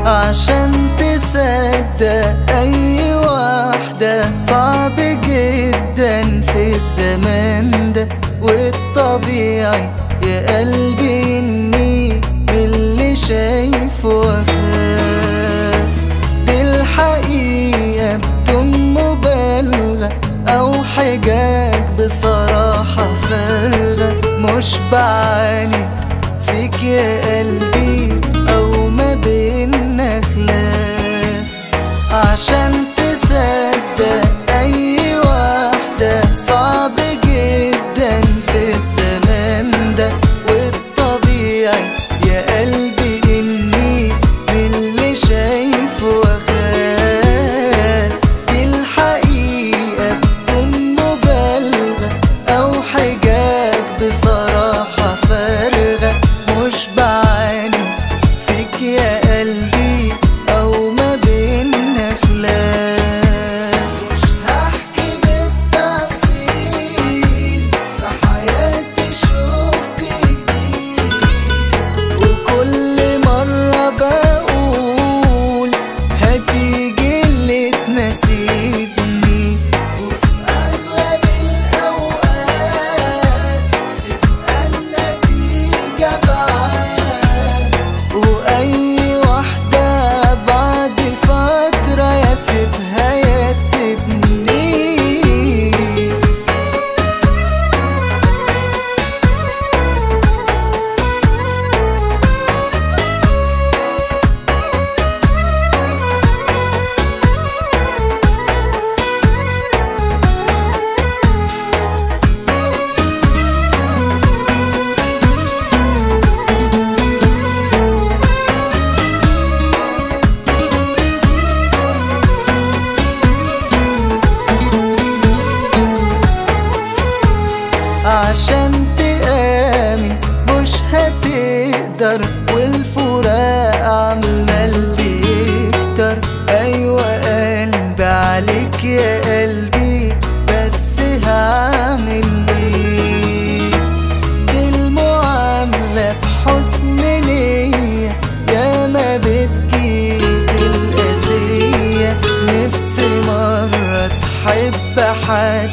عشان تصدق اي واحدة صعب جدا في الزمان ده والطبيعي يا قلبي اني باللي شايفه واخاف دي الحقيقة بدون مبالغة او حجاج بصراحة فارغة مش بعاني فيك يا قلبي او ما بينا خلاف عشان تصدق اي واحدة صعب جدا في الزمان ده والطبيعي يا قلبي اني باللي شايفه واخاف دي الحقيقة بدون مبالغة او حجاج بصراحة فارغة مش بعاني فيك يا قلبي او ما بينا خلاف مش هحكي بالتفصيل في حياتي شفت كتير وكل مرة بقول هتيجي اللي تناسبني وفي أغلب الأوقات تبقى النتيجة بعاد وأي واحدة بعد فترة يا سيبها يا تسيبني عشان تآمن مش هتقدر والفراق عمال بيكتر أيوة قلبي عليك يا قلبي بس هعمل ايه دي المعاملة بحسن نية يا ما بتجيب الأذية نفسي مرة تحب حد